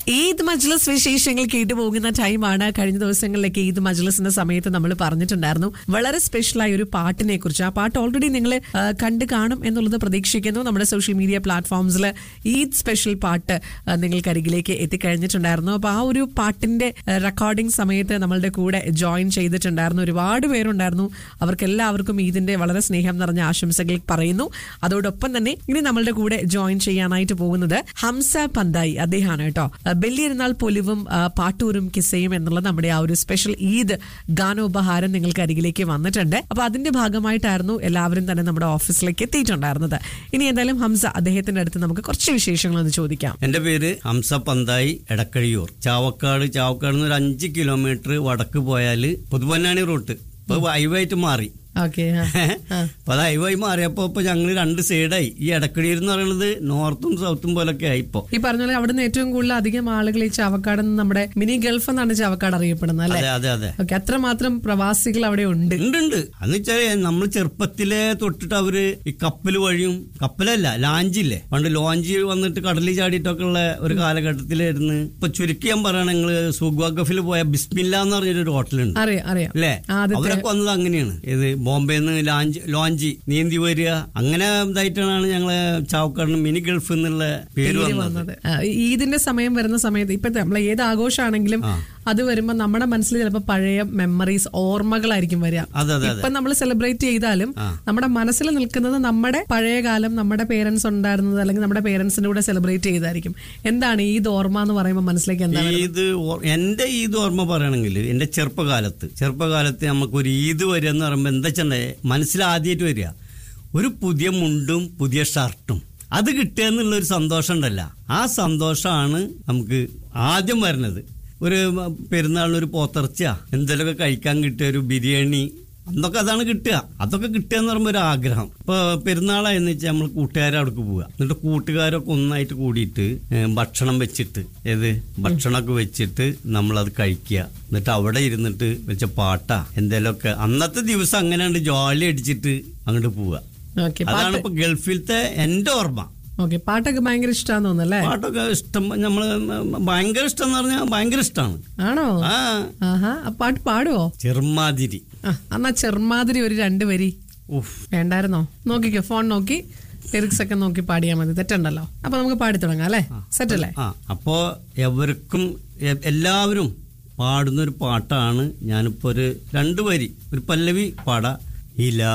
ഈദ് മജ്ലിസ് വിശേഷങ്ങൾ കേട്ടുപോകുന്ന ടൈമാണ് കഴിഞ്ഞ ദിവസങ്ങളിലേക്ക് ഈദ് മജ്ലിസിന്റെ സമയത്ത് നമ്മൾ പറഞ്ഞിട്ടുണ്ടായിരുന്നു വളരെ സ്പെഷ്യലായ ഒരു പാട്ടിനെ കുറിച്ച് ആ പാട്ട് ഓൾറെഡി നിങ്ങൾ കണ്ടു കാണും എന്നുള്ളത് പ്രതീക്ഷിക്കുന്നു നമ്മുടെ സോഷ്യൽ മീഡിയ പ്ലാറ്റ്ഫോംസിൽ ഈദ് സ്പെഷ്യൽ പാട്ട് ആ, നിങ്ങൾക്ക് അരികിലേക്ക് എത്തിക്കഴിഞ്ഞിട്ടുണ്ടായിരുന്നു അപ്പൊ ആ ഒരു പാട്ടിന്റെ റെക്കോർഡിംഗ് സമയത്ത് നമ്മളുടെ കൂടെ ജോയിൻ ചെയ്തിട്ടുണ്ടായിരുന്നു ഒരുപാട് പേരുണ്ടായിരുന്നു അവർക്ക് എല്ലാവർക്കും ഈദിന്റെ വളരെ സ്നേഹം നിറഞ്ഞ ആശംസകൾ പറയുന്നു അതോടൊപ്പം തന്നെ ഇനി നമ്മളുടെ കൂടെ ജോയിൻ ചെയ്യാനായിട്ട് പോകുന്നത് ഹംസ പന്തായി അദ്ദേഹമാണ് കേട്ടോ ബല്യരുന്നാൾ പൊലിവും ആ, പാട്ടൂരും കിസയും എന്നുള്ള നമ്മുടെ ആ ഒരു സ്പെഷ്യൽ ഈദ് ഗാനോപഹാരം നിങ്ങൾക്ക് അരികിലേക്ക് വന്നിട്ടുണ്ട് അപ്പൊ അതിന്റെ ഭാഗമായിട്ടായിരുന്നു എല്ലാവരും തന്നെ നമ്മുടെ ഓഫീസിലേക്ക് എത്തിയിട്ടുണ്ടായിരുന്നത് ഇനി എന്തായാലും ഹംസ അദ്ദേഹത്തിന്റെ അടുത്ത് നമുക്ക് കുറച്ച് വിശേഷങ്ങൾ ഒന്ന് ചോദിക്കാം എന്റെ പേര് ഹംസ പന്തായി എടക്കഴിയൂർ ചാവക്കാട് ചാവക്കാട് നിന്ന് ഒരു അഞ്ച് കിലോമീറ്റർ വടക്ക് പോയാല് പുതുപൊന്നാണി റൂട്ട് ഇപ്പൊ ഹൈവായിട്ട് മാറി ഓക്കെ അപ്പൊ അത് ഹൈവായി മാറിയപ്പോ ഇപ്പൊ ഞങ്ങള് രണ്ട് സൈഡായി ഈ എടക്കഴിയൂർ എന്ന് പറയുന്നത് നോർത്തും സൗത്തും പോലൊക്കെ ആയി ഇപ്പൊ ഈ പറഞ്ഞ പോലെ അവിടുന്ന് ഏറ്റവും കൂടുതൽ അധികം ആളുകൾ ഈ ചാവക്കാട് നിന്ന് നമ്മുടെ മിനി ഗൾഫ് എന്നാണ് ചാവക്കാട് അറിയപ്പെടുന്നത് അല്ലെ അതെ അതെ അതെ ഓക്കെ അത്രമാത്രം പ്രവാസികൾ അവിടെ ഉണ്ട് ഉണ്ട് ഉണ്ട് എന്ന് വെച്ചാല് നമ്മൾ ചെറുപ്പത്തിലെ തൊട്ടിട്ട് അവര് ഈ കപ്പൽ വഴിയും കപ്പലല്ല ലാഞ്ചില്ലേ പണ്ട് ലോഞ്ച് വന്നിട്ട് കടലിൽ ചാടിയിട്ടൊക്കെ ഉള്ള ഒരു കാലഘട്ടത്തിലായിരുന്നു ഇപ്പൊ ചുരുക്കി ഞാൻ പറയണ നിങ്ങള് സുഗ്വാഗഫിൽ പോയ ബിസ്മില്ല എന്ന് പറഞ്ഞൊരു ഹോട്ടലുണ്ട് അറിയാം അറിയാം അല്ലേ ആദ്യത്തെ- അവരൊക്കെ വന്നത് അങ്ങനെയാണ് ഇത് ബോംബെന്ന് ലാഞ്ച് ലോഞ്ച് നീന്തി വരിക അങ്ങനെ ഇതായിട്ടാണ് ഞങ്ങളെ ചാവക്കാടിന് മിനി ഗൾഫ് എന്നുള്ള പേര് പേര് വന്നത് വന്നത് ആ, ഈദിന്റെ സമയം വരുന്ന സമയത്ത് ഇപ്പൊ നമ്മൾ ഏത് ആഘോഷമാണെങ്കിലും അത് വരുമ്പോ നമ്മുടെ മനസ്സിൽ ചിലപ്പോൾ പഴയ മെമ്മറീസ് ഓർമ്മകളായിരിക്കും വരിക അതെ അതെ അതെ ഇപ്പൊ നമ്മൾ സെലിബ്രേറ്റ് ചെയ്താലും നമ്മുടെ മനസ്സിൽ നിൽക്കുന്നത് നമ്മുടെ പഴയ കാലം നമ്മുടെ പേരൻസ് ഉണ്ടായിരുന്നത് അല്ലെങ്കിൽ നമ്മുടെ പേരൻസിന്റെ കൂടെ സെലിബ്രേറ്റ് ചെയ്തായിരിക്കും എന്താണ് ഈദ് ഓർമ്മ എന്ന് പറയുമ്പോൾ മനസ്സിലേക്ക് എന്താണ് ഈദ് ഓ- എന്റെ ഈദ് ഓർമ്മ പറയണമെങ്കിൽ എന്റെ ചെറുപ്പകാലത്ത് ചെറുപ്പകാലത്ത് നമുക്ക് ഒരു ഈദ് വരിക എന്ന് പറയുമ്പോൾ എന്താ വെച്ചാൽ മനസ്സിൽ ആദ്യമായിട്ട് വരിക ഒരു പുതിയ മുണ്ടും പുതിയ ഷർട്ടും അത് കിട്ടുക എന്നുള്ള ഒരു സന്തോഷം ഉണ്ടല്ല ആ സന്തോഷമാണ് നമുക്ക് ആദ്യം വരുന്നത് ഒരു പെരുന്നാളിന് ഒരു പോത്തിറച്ച എന്തെങ്കിലുമൊക്കെ കഴിക്കാൻ കിട്ടിയ ഒരു ബിരിയാണി അന്നൊക്കെ അതാണ് കിട്ടുക അതൊക്കെ കിട്ടുക എന്ന് പറയുമ്പോൾ ഒരു ആഗ്രഹം ഇപ്പൊ പെരുന്നാളായെന്ന് വെച്ചാൽ നമ്മൾ കൂട്ടുകാരെ അവിടേക്ക് പോവുക എന്നിട്ട് കൂട്ടുകാരൊക്കെ ഒന്നായിട്ട് കൂടിയിട്ട് ഏ, ഭക്ഷണം വെച്ചിട്ട് ഏത് ഭക്ഷണമൊക്കെ വെച്ചിട്ട് നമ്മളത് കഴിക്കുക എന്നിട്ട് അവിടെ ഇരുന്നിട്ട് വെച്ച പാട്ടാ എന്തേലൊക്കെ അന്നത്തെ ദിവസം അങ്ങനെയാണ് ജോലി അടിച്ചിട്ട് അങ്ങോട്ട് പോവുക ഓക്കെ അതാണ് ഇപ്പൊ ഗൾഫിലത്തെ എന്റെ ഓർമ്മ ഓക്കെ പാട്ടൊക്കെ ഭയങ്കര ഇഷ്ടമാന്ന് തോന്നുന്നല്ലേ പാട്ടൊക്കെ ഇഷ്ടം നമ്മള് ഭയങ്കര ഇഷ്ടം എന്ന് പറഞ്ഞാൽ ഭയങ്കര ഇഷ്ടമാണ് ആണോ ആ ആഹാ ആ പാട്ട് പാടുവോ ചെറുമാതിരി ആ എന്നാ ചെറുമാതിരി ഒരു രണ്ട് വരി ഉഫ് വേണ്ടായിരുന്നോ നോക്കിക്കോ ഫോൺ നോക്കി ലിറിക്സ് ഒക്കെ നോക്കി പാടിയാൽ മതി തെറ്റുണ്ടല്ലോ അപ്പൊ നമുക്ക് പാടി തുടങ്ങാം അല്ലേ സെറ്റ് അല്ലേ ആ അപ്പോ എവർക്കും എ- എല്ലാവരും പാടുന്ന ഒരു പാട്ടാണ് ഞാനിപ്പോ ഒരു രണ്ട് വരി ഒരു പല്ലവി പാടാ ഇല